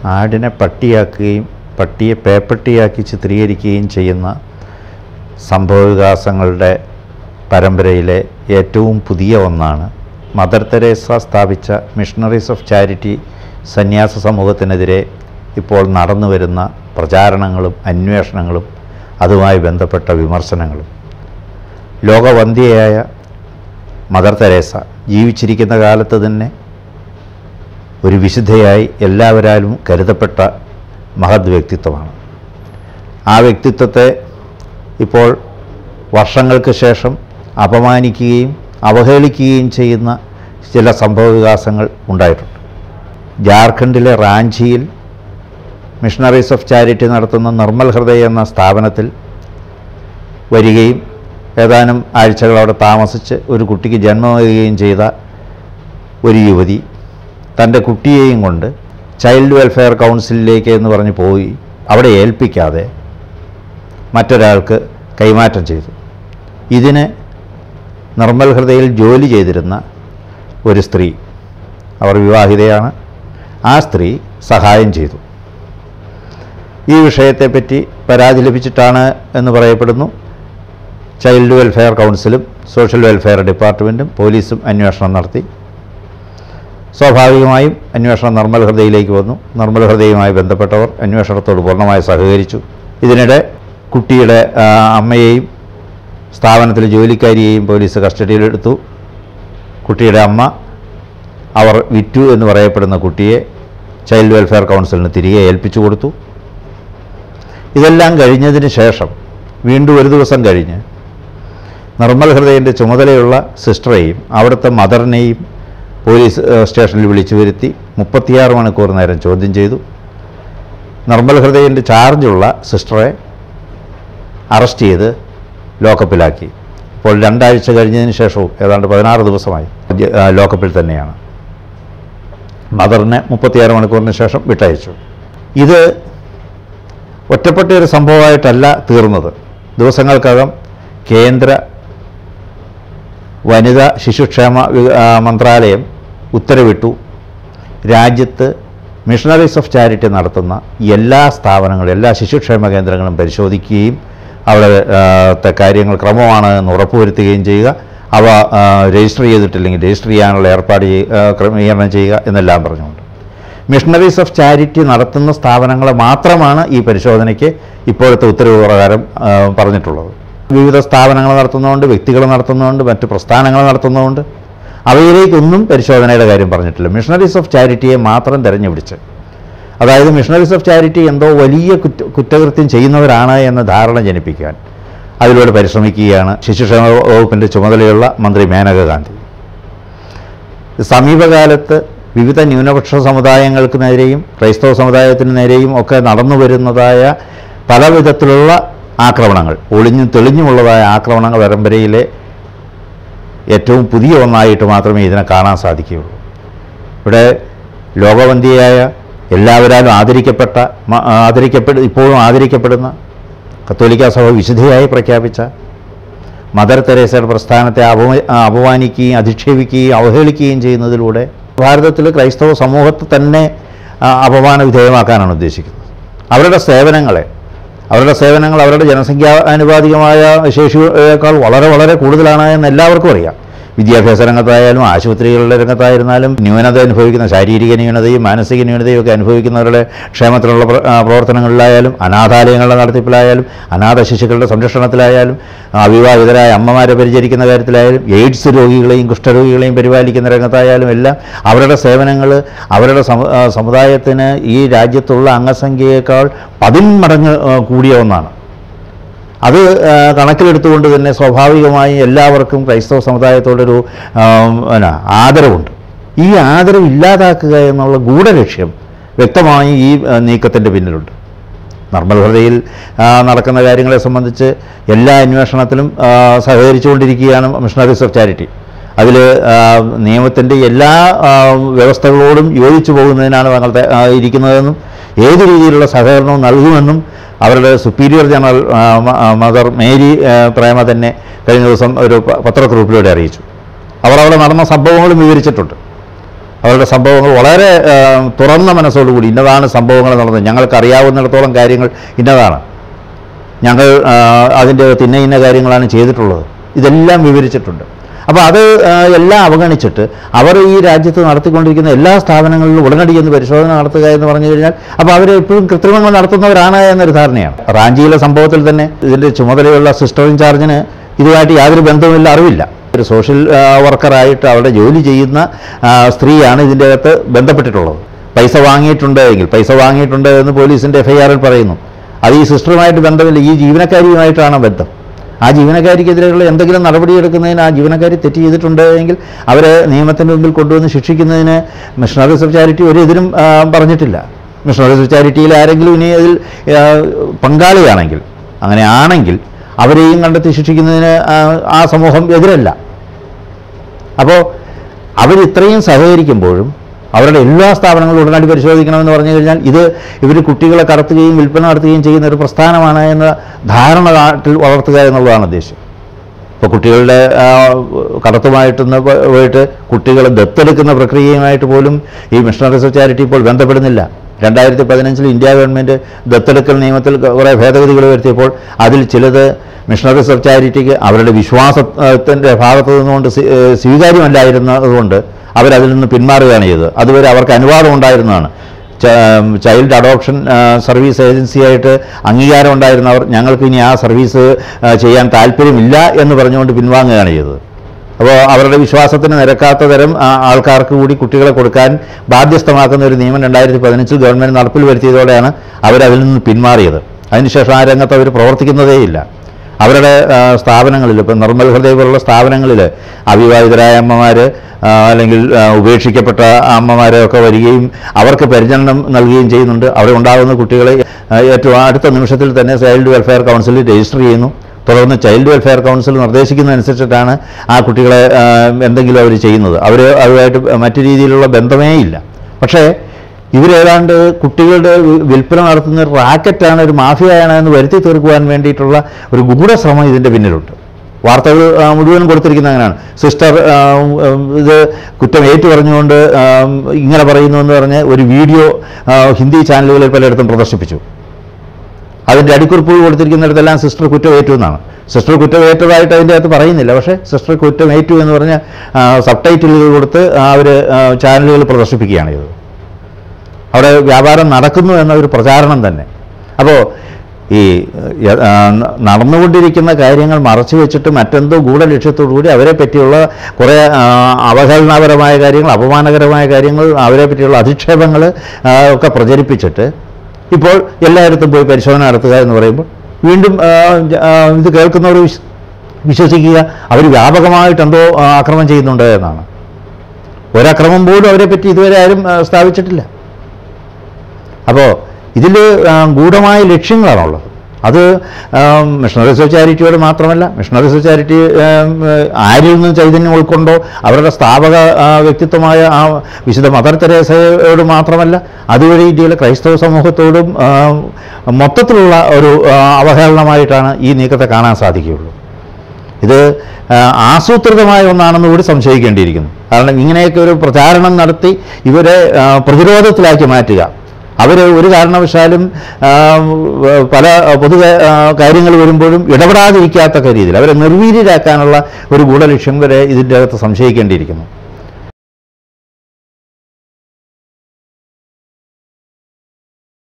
ആടിനെ പട്ടിയാക്കുകയും പട്ടിയെ പേപ്പട്ടിയാക്കി ചിത്രീകരിക്കുകയും ചെയ്യുന്ന സംഭവവികാസങ്ങളുടെ പരമ്പരയിലെ ഏറ്റവും പുതിയ ഒന്നാണ് മദർ തെരേസ സ്ഥാപിച്ച മിഷണറീസ് ഓഫ് ചാരിറ്റി സന്യാസ സമൂഹത്തിനെതിരെ ഇപ്പോൾ നടന്നു വരുന്ന പ്രചാരണങ്ങളും അന്വേഷണങ്ങളും അതുമായി ബന്ധപ്പെട്ട വിമർശനങ്ങളും ലോകവന്ധ്യയായ മദർ തെരേസ ജീവിച്ചിരിക്കുന്ന കാലത്ത് തന്നെ ഒരു വിശുദ്ധയായി എല്ലാവരാലും കരുതപ്പെട്ട മഹത് വ്യക്തിത്വമാണ് ആ വ്യക്തിത്വത്തെ ഇപ്പോൾ വർഷങ്ങൾക്ക് ശേഷം അപമാനിക്കുകയും അവഹേളിക്കുകയും ചെയ്യുന്ന ചില സംഭവവികാസങ്ങൾ ഉണ്ടായിട്ടുണ്ട് ജാർഖണ്ഡിലെ റാഞ്ചിയിൽ മിഷണറീസ് ഓഫ് ചാരിറ്റി നടത്തുന്ന നിർമ്മൽ ഹൃദയ എന്ന സ്ഥാപനത്തിൽ വരികയും ഏതാനും ആഴ്ചകൾ അവിടെ താമസിച്ച് ഒരു കുട്ടിക്ക് ജന്മമാകുകയും ചെയ്ത ഒരു യുവതി തൻ്റെ കുട്ടിയെയും കൊണ്ട് ചൈൽഡ് വെൽഫെയർ കൗൺസിലിലേക്ക് എന്ന് പറഞ്ഞ് പോയി അവിടെ ഏൽപ്പിക്കാതെ മറ്റൊരാൾക്ക് കൈമാറ്റം ചെയ്തു ഇതിന് നിർമ്മൽ ഹൃദയിൽ ജോലി ചെയ്തിരുന്ന ഒരു സ്ത്രീ അവർ വിവാഹിതയാണ് ആ സ്ത്രീ സഹായം ചെയ്തു ഈ വിഷയത്തെപ്പറ്റി പരാതി ലഭിച്ചിട്ടാണ് എന്ന് പറയപ്പെടുന്നു ചൈൽഡ് വെൽഫെയർ കൗൺസിലും സോഷ്യൽ വെൽഫെയർ ഡിപ്പാർട്ട്മെൻറ്റും പോലീസും അന്വേഷണം നടത്തി സ്വാഭാവികമായും അന്വേഷണം നിർമ്മൽ ഹൃദയിലേക്ക് വന്നു നിർമ്മൽ ഹൃദയുമായി ബന്ധപ്പെട്ടവർ അന്വേഷണത്തോട് പൂർണ്ണമായി സഹകരിച്ചു ഇതിനിടെ കുട്ടിയുടെ ആ, അമ്മയെയും സ്ഥാപനത്തിലെ ജോലിക്കാരിയെയും പോലീസ് കസ്റ്റഡിയിലെടുത്തു കുട്ടിയുടെ അമ്മ അവർ വിറ്റു എന്ന് പറയപ്പെടുന്ന കുട്ടിയെ ചൈൽഡ് വെൽഫെയർ കൗൺസിലിന് തിരികെ ഏൽപ്പിച്ചു കൊടുത്തു ഇതെല്ലാം കഴിഞ്ഞതിന് ശേഷം വീണ്ടും ഒരു ദിവസം കഴിഞ്ഞ് നിർമ്മൽ ഹൃദയൻ്റെ ചുമതലയുള്ള സിസ്റ്ററെയും അവിടുത്തെ മദറിനെയും പോലീസ് ഏഹ്, സ്റ്റേഷനിൽ വിളിച്ചു വരുത്തി മുപ്പത്തിയാറ് മണിക്കൂർ നേരം ചോദ്യം ചെയ്തു നിർമ്മൽ ഹൃദയൻ്റെ ചാർജുള്ള സിസ്റ്ററെ അറസ്റ്റ് ചെയ്ത് ലോക്കപ്പിലാക്കി ഇപ്പോൾ രണ്ടാഴ്ച കഴിഞ്ഞതിന് ശേഷവും ഏതാണ്ട് പതിനാറ് ദിവസമായി ജ- ആ, ലോക്കപ്പിൽ തന്നെയാണ് മദറിനെ മുപ്പത്തിയാറ് മണിക്കൂറിന് ശേഷം വിട്ടയച്ചു ഇത് ഒറ്റപ്പെട്ട ഒരു സംഭവമായിട്ടല്ല തീർന്നത് ദിവസങ്ങൾക്കകം കേന്ദ്ര വനിതാ ശിശുക്ഷേമ വി- ആ, മന്ത്രാലയം ഉത്തരവിട്ടു രാജ്യത്ത് മിഷണറീസ് ഓഫ് ചാരിറ്റി നടത്തുന്ന എല്ലാ സ്ഥാപനങ്ങളും എല്ലാ ശിശുക്ഷേമ കേന്ദ്രങ്ങളും പരിശോധിക്കുകയും അവിടെ ആ, ത്തെ കാര്യങ്ങൾ ക്രമമാണ് എന്ന് ഉറപ്പുവരുത്തുകയും ചെയ്യുക അവ ആ, രജിസ്റ്റർ ചെയ്തിട്ടില്ലെങ്കിൽ രജിസ്റ്റർ ചെയ്യാനുള്ള ഏർപ്പാട് ചെയ്യ- ആ, ക്രമീകരണം ചെയ്യുക എന്നെല്ലാം പറഞ്ഞുകൊണ്ട് മിഷണറീസ് ഓഫ് ചാരിറ്റി നടത്തുന്ന സ്ഥാപനങ്ങളെ മാത്രമാണ് ഈ പരിശോധനയ്ക്ക് ഇപ്പോഴത്തെ ഉത്തരവ് പ്രകാരം ആ, പറഞ്ഞിട്ടുള്ളത് വിവിധ സ്ഥാപനങ്ങൾ നടത്തുന്നതുകൊണ്ട് വ്യക്തികൾ നടത്തുന്നതുകൊണ്ട് മറ്റ് പ്രസ്ഥാനങ്ങൾ നടത്തുന്നതുകൊണ്ട് അവയിലേക്കൊന്നും പരിശോധനയുടെ കാര്യം പറഞ്ഞിട്ടില്ല മിഷണറീസ് ഓഫ് ചാരിറ്റിയെ മാത്രം തിരഞ്ഞുപിടിച്ച് അതായത് മിഷണറീസ് ഓഫ് ചാരിറ്റി എന്തോ വലിയ കുറ്റ കുറ്റകൃത്യം ചെയ്യുന്നവരാണ് എന്ന ധാരണ ജനിപ്പിക്കാൻ അതിലൂടെ പരിശ്രമിക്കുകയാണ് ശിശുക്ഷേമ വകുപ്പിൻ്റെ ചുമതലയുള്ള മന്ത്രി മേനക ഗാന്ധി സമീപകാലത്ത് വിവിധ ന്യൂനപക്ഷ സമുദായങ്ങൾക്ക് നേരെയും ക്രൈസ്തവ സമുദായത്തിന് നേരെയും ഒക്കെ നടന്നു വരുന്നതായ പല വിധത്തിലുള്ള ആക്രമണങ്ങൾ ഒളിഞ്ഞും തെളിഞ്ഞുമുള്ളതായ ആക്രമണങ്ങൾ പരമ്പരയിലെ ഏറ്റവും പുതിയ ഒന്നായിട്ട് മാത്രമേ ഇതിനെ കാണാൻ സാധിക്കുകയുള്ളൂ ഇവിടെ ലോകവന്ധിയായ എല്ലാവരാലും ആദരിക്കപ്പെട്ട മ- ആദരിക്കപ്പെടു ഇപ്പോഴും ആദരിക്കപ്പെടുന്ന കത്തോലിക്ക സഭ വിശുദ്ധയായി പ്രഖ്യാപിച്ച മദർ തെരേസയുടെ പ്രസ്ഥാനത്തെ അപമ അപമാനിക്കുകയും അധിക്ഷേപിക്കുകയും അവഹേളിക്കുകയും ചെയ്യുന്നതിലൂടെ ഭാരതത്തിൽ ക്രൈസ്തവ സമൂഹത്തെ തന്നെ ആ, അപമാന വിധേയമാക്കാനാണ് ഉദ്ദേശിക്കുന്നത് അവരുടെ സേവനങ്ങളെ അവരുടെ സേവനങ്ങൾ അവരുടെ ജനസംഖ്യാനുപാതികമായ ശേഷിയേക്കാൾ വളരെ വളരെ കൂടുതലാണ് എന്ന് എല്ലാവർക്കും അറിയാം വിദ്യാഭ്യാസ രംഗത്തായാലും ആശുപത്രികളുടെ രംഗത്തായിരുന്നാലും ന്യൂനത അനുഭവിക്കുന്ന ശാരീരിക ന്യൂനതയും മാനസിക ന്യൂനതയും ഒക്കെ അനുഭവിക്കുന്നവരുടെ ക്ഷേമത്തിനുള്ള പ്ര- ആ, പ്രവർത്തനങ്ങളിലായാലും അനാഥാലയങ്ങളുടെ നടത്തിപ്പിലായാലും അനാഥ ശിശുക്കളുടെ സംരക്ഷണത്തിലായാലും അവിവാഹിതരായ അമ്മമാരെ പരിചരിക്കുന്ന കാര്യത്തിലായാലും എയ്ഡ്സ് രോഗികളെയും കുഷ്ഠരോഗികളെയും പരിപാലിക്കുന്ന രംഗത്തായാലും എല്ലാം അവരുടെ സേവനങ്ങൾ അവരുടെ സമു- ആ, സമുദായത്തിന് ഈ രാജ്യത്തുള്ള അംഗസംഖ്യയേക്കാൾ പതിന്മടങ്ങ് ആ, കൂടിയ ഒന്നാണ് അത് ആ, കണക്കിലെടുത്തുകൊണ്ട് തന്നെ സ്വാഭാവികമായും എല്ലാവർക്കും ക്രൈസ്തവ സമുദായത്തോടൊരു ആ, പിന്നെ ആദരവുണ്ട് ഈ ആദരവ് ഇല്ലാതാക്കുക എന്നുള്ള ഗൂഢലക്ഷ്യം വ്യക്തമായും ഈ ആ, നീക്കത്തിൻ്റെ പിന്നിലുണ്ട് നിർമ്മൽ ഹൃദയിൽ ആ, നടക്കുന്ന കാര്യങ്ങളെ സംബന്ധിച്ച് എല്ലാ അന്വേഷണത്തിലും ആ, സഹകരിച്ചുകൊണ്ടിരിക്കുകയാണ് മിഷണറീസ് ഓഫ് ചാരിറ്റി അതിൽ നിയമത്തിൻ്റെ എല്ലാ ആ, വ്യവസ്ഥകളോടും യോജിച്ചു പോകുന്നതിനാണ് തങ്ങൾ ത- ആ, ഇരിക്കുന്നതെന്നും ഏത് രീതിയിലുള്ള സഹകരണവും നൽകുമെന്നും അവരുടെ സുപ്പീരിയർ ജനറൽ ആ, മ- ആ, മദർ മേരി ആ, പ്രേമ തന്നെ കഴിഞ്ഞ ദിവസം ഒരു പ- പത്രക്കുറിപ്പിലൂടെ അറിയിച്ചു അവർ അവിടെ നടന്ന സംഭവങ്ങളും വിവരിച്ചിട്ടുണ്ട് അവരുടെ സംഭവങ്ങൾ വളരെ ആ, തുറന്ന മനസ്സോടുകൂടി ഇന്നതാണ് സംഭവങ്ങൾ നടന്നത് ഞങ്ങൾക്ക് അറിയാവുന്നിടത്തോളം കാര്യങ്ങൾ ഇന്നതാണ് ഞങ്ങൾ ആ, അതിൻ്റെ അകത്ത് ഇന്ന ഇന്ന കാര്യങ്ങളാണ് ചെയ്തിട്ടുള്ളത് ഇതെല്ലാം വിവരിച്ചിട്ടുണ്ട് അപ്പോൾ അത് ആ, എല്ലാം അവഗണിച്ചിട്ട് അവർ ഈ രാജ്യത്ത് നടത്തിക്കൊണ്ടിരിക്കുന്ന എല്ലാ സ്ഥാപനങ്ങളിലും ഉടനടി എന്ന് പരിശോധന നടത്തുക എന്ന് പറഞ്ഞു കഴിഞ്ഞാൽ അപ്പോൾ അവർ എപ്പോഴും കൃത്രിമങ്ങൾ നടത്തുന്നവരാണ് എന്നൊരു ധാരണയാണ് റാഞ്ചിയിലെ സംഭവത്തിൽ തന്നെ ഇതിൻ്റെ ചുമതലയുള്ള സിസ്റ്റർ ഇൻചാർജിന് ഇതുമായിട്ട് യാതൊരു ബന്ധവുമില്ല അറിവില്ല ഒരു സോഷ്യൽ ആ, വർക്കറായിട്ട് അവിടെ ജോലി ചെയ്യുന്ന ആ, സ്ത്രീയാണ് ഇതിൻ്റെ അകത്ത് ബന്ധപ്പെട്ടിട്ടുള്ളത് പൈസ വാങ്ങിയിട്ടുണ്ട് എങ്കിൽ പൈസ വാങ്ങിയിട്ടുണ്ട് എന്ന് പോലീസിൻ്റെ എഫ്ഐആറിൽ പറയുന്നു അത് ഈ സിസ്റ്ററുമായിട്ട് ബന്ധമില്ല ഈ ജീവനക്കാരിയുമായിട്ടാണ് ബന്ധം ആ ജീവനക്കാരിക്കെതിരെയുള്ള എന്തെങ്കിലും നടപടിയെടുക്കുന്നതിന് ആ ജീവനക്കാരി തെറ്റ് ചെയ്തിട്ടുണ്ട് എങ്കിൽ അവരെ നിയമത്തിൻ്റെ മുമ്പിൽ കൊണ്ടുവന്ന് ശിക്ഷിക്കുന്നതിന് മിഷണറീസ് ഓഫ് ചാരിറ്റി ഒരു ഇതിനും ആ, പറഞ്ഞിട്ടില്ല മിഷണറീസ് ഓഫ് ചാരിറ്റിയിൽ ആരെങ്കിലും ഇനി അതിൽ ആ, പങ്കാളിയാണെങ്കിൽ അങ്ങനെ ആണെങ്കിൽ അവരെയും കണ്ടെത്തി ശിക്ഷിക്കുന്നതിന് ആ, ആ സമൂഹം എതിരല്ല അപ്പോൾ അവരിത്രയും സഹകരിക്കുമ്പോഴും അവരുടെ എല്ലാ സ്ഥാപനങ്ങളും ഉടനടി പരിശോധിക്കണമെന്ന് പറഞ്ഞു കഴിഞ്ഞാൽ ഇത് ഇവർ കുട്ടികളെ കടത്തുകയും വിൽപ്പന നടത്തുകയും ചെയ്യുന്ന ഒരു പ്രസ്ഥാനമാണ് എന്ന ധാരണ നാട്ടിൽ വളർത്തുക എന്നുള്ളതാണ് ഉദ്ദേശം ഇപ്പോൾ കുട്ടികളുടെ ആ, കടത്തുമായിട്ടൊന്ന് പോ- പോയിട്ട് കുട്ടികളെ ദത്തെടുക്കുന്ന പ്രക്രിയയുമായിട്ട് പോലും ഈ മിഷണറീസ് ഓഫ് ചാരിറ്റി ഇപ്പോൾ ബന്ധപ്പെടുന്നില്ല രണ്ടായിരത്തി പതിനഞ്ചിൽ ഇന്ത്യ ഗവൺമെൻറ് ദത്തെടുക്കൽ നിയമത്തിൽ കുറേ ഭേദഗതികൾ വരുത്തിയപ്പോൾ അതിൽ ചിലത് മിഷണറീസ് ഓഫ് ചാരിറ്റിക്ക് അവരുടെ വിശ്വാസത്തിൻ്റെ ഭാഗത്തു നിന്നുകൊണ്ട് സ്വീ- ഏഹ് സ്വീകാര്യമല്ലായിരുന്നതുകൊണ്ട് അവരതിൽ നിന്ന് പിന്മാറുകയാണ് ചെയ്തത് അതുവരെ അവർക്ക് അനുവാദം ഉണ്ടായിരുന്നതാണ് ച- ചൈൽഡ് അഡോപ്ഷൻ ആ, സർവീസ് ഏജൻസിയായിട്ട് അംഗീകാരം ഉണ്ടായിരുന്നവർ ഞങ്ങൾക്ക് ഇനി ആ സർവീസ് ആ, ചെയ്യാൻ താല്പര്യമില്ല എന്ന് പറഞ്ഞുകൊണ്ട് പിൻവാങ്ങുകയാണ് ചെയ്തത് അപ്പോൾ അവരുടെ വിശ്വാസത്തിന് നിരക്കാത്ത തരം ആ, ആൾക്കാർക്ക് കൂടി കുട്ടികളെ കൊടുക്കാൻ ബാധ്യസ്ഥമാക്കുന്ന ഒരു നിയമം രണ്ടായിരത്തി പതിനഞ്ചിൽ ഗവൺമെൻറ് നടപ്പിൽ വരുത്തിയതോടെയാണ് അവരതിൽ നിന്ന് പിന്മാറിയത് അതിനുശേഷം ആ രംഗത്ത് അവർ പ്രവർത്തിക്കുന്നതേയില്ല അവരുടെ ആ, സ്ഥാപനങ്ങളിൽ ഇപ്പം നിർമ്മൽ ഹൃദയ പോലുള്ള സ്ഥാപനങ്ങളിൽ അവിവാഹിതരായ അമ്മമാർ അല്ലെങ്കിൽ ആ, ഉപേക്ഷിക്കപ്പെട്ട അമ്മമാരെ ഒക്കെ വരികയും അവർക്ക് പരിചരണം നൽകുകയും ചെയ്യുന്നുണ്ട് അവിടെ ഉണ്ടാകുന്ന കുട്ടികളെ ആ, ഏറ്റവും അടുത്ത നിമിഷത്തിൽ തന്നെ ചൈൽഡ് വെൽഫെയർ കൗൺസിലിൽ രജിസ്റ്റർ ചെയ്യുന്നു തുടർന്ന് ചൈൽഡ് വെൽഫെയർ കൗൺസിൽ നിർദ്ദേശിക്കുന്നതനുസരിച്ചിട്ടാണ് ആ കുട്ടികളെ ആ, എന്തെങ്കിലും അവർ ചെയ്യുന്നത് അവർ അതുമായിട്ട് മറ്റു രീതിയിലുള്ള ബന്ധമേ ഇല്ല പക്ഷേ ഇവരേതാണ്ട് കുട്ടികളുടെ വി- വിൽപ്പന നടത്തുന്ന ഒരു റാക്കറ്റാണ് ഒരു മാഫിയയാണ് എന്ന് വരുത്തി തീർക്കുവാൻ വേണ്ടിയിട്ടുള്ള ഒരു ഗൂഢശ്രമം ഇതിൻ്റെ പിന്നിലുണ്ട് വാർത്തകൾ ആ, മുഴുവൻ കൊടുത്തിരിക്കുന്ന അങ്ങനെയാണ് സിസ്റ്റർ ആ, ഉം, ഇത് കുറ്റം ഏറ്റു പറഞ്ഞുകൊണ്ട് ആ, ഇങ്ങനെ പറയുന്നു എന്ന് പറഞ്ഞ് ഒരു വീഡിയോ ആ, ഹിന്ദി ചാനലുകളിൽ പലയിടത്തും പ്രദർശിപ്പിച്ചു അതിൻ്റെ അടിക്കുറിപ്പ് കൊടുത്തിരിക്കുന്നിടത്തെല്ലാം സിസ്റ്റർ കുറ്റമേറ്റു എന്നാണ് സിസ്റ്റർ കുറ്റമേറ്റതായിട്ട് അതിൻ്റെ അകത്ത് പറയുന്നില്ല പക്ഷേ സിസ്റ്റർ കുറ്റമേറ്റു എന്ന് പറഞ്ഞ് സബ് ടൈറ്റിലുകൾ കൊടുത്ത് അവർ ചാനലുകൾ പ്രദർശിപ്പിക്കുകയാണ് ചെയ്തത് അവിടെ വ്യാപാരം നടക്കുന്നു എന്ന ഒരു പ്രചാരണം തന്നെ അപ്പോൾ ഈ യ- ആ, ന- നടന്നുകൊണ്ടിരിക്കുന്ന കാര്യങ്ങൾ മറച്ചു വെച്ചിട്ട് മറ്റെന്തോ ഗൂഢലക്ഷ്യത്തോടു കൂടി അവരെ പറ്റിയുള്ള കുറേ ആ, അവഹേളനപരമായ കാര്യങ്ങൾ അപമാനകരമായ കാര്യങ്ങൾ അവരെ പറ്റിയുള്ള അധിക്ഷേപങ്ങൾ ആ, ഒക്കെ പ്രചരിപ്പിച്ചിട്ട് ഇപ്പോൾ എല്ലായിടത്തും പോയി പരിശോധന നടത്തുക എന്ന് പറയുമ്പോൾ വീണ്ടും ആ, ജ- ആ, ഇത് കേൾക്കുന്നവർ വിശ്വ- വിശ്വസിക്കുക അവർ വ്യാപകമായിട്ട് എന്തോ ആ, ആക്രമണം ചെയ്യുന്നുണ്ട് എന്നാണ് ഒരക്രമം പോലും അവരെ പറ്റി ഇതുവരെ ആരും ആ, സ്ഥാപിച്ചിട്ടില്ല അപ്പോൾ ഇതിൽ ഗൂഢമായ ലക്ഷ്യങ്ങളാണുള്ളത് അത് മിഷണറീസ് ഓഫ് ചാരിറ്റിയോട് മാത്രമല്ല മിഷണറീസ് ഓഫ് ചാരിറ്റി ആരിൽ നിന്ന് ചൈതന്യം ഉൾക്കൊണ്ടോ അവരുടെ സ്ഥാപക ആ, വ്യക്തിത്വമായ ആ വിശുദ്ധ മദർ തെരേസയോട് മാത്രമല്ല അതുവഴി ഇന്ത്യയിലെ ക്രൈസ്തവ സമൂഹത്തോടും ആ, മൊത്തത്തിലുള്ള ഒരു ആ, അവഹേളനമായിട്ടാണ് ഈ നീക്കത്തെ കാണാൻ സാധിക്കുകയുള്ളൂ ഇത് ആ, ആസൂത്രിതമായ ഒന്നാണെന്ന് കൂടി സംശയിക്കേണ്ടിയിരിക്കുന്നു കാരണം ഇങ്ങനെയൊക്കെ ഒരു പ്രചാരണം നടത്തി ഇവരെ ആ, പ്രതിരോധത്തിലാക്കി മാറ്റുക അവർ ഒരു കാരണവശാലും ആ, പല പൊതു കാര്യങ്ങൾ വരുമ്പോഴും ഇടപെടാതിരിക്കാത്ത രീതിയിൽ അവരെ നിർവീര്യരാക്കാനുള്ള ഒരു ഗൂഢലക്ഷ്യം വരെ ഇതിൻ്റെ അകത്ത് സംശയിക്കേണ്ടിയിരിക്കുന്നു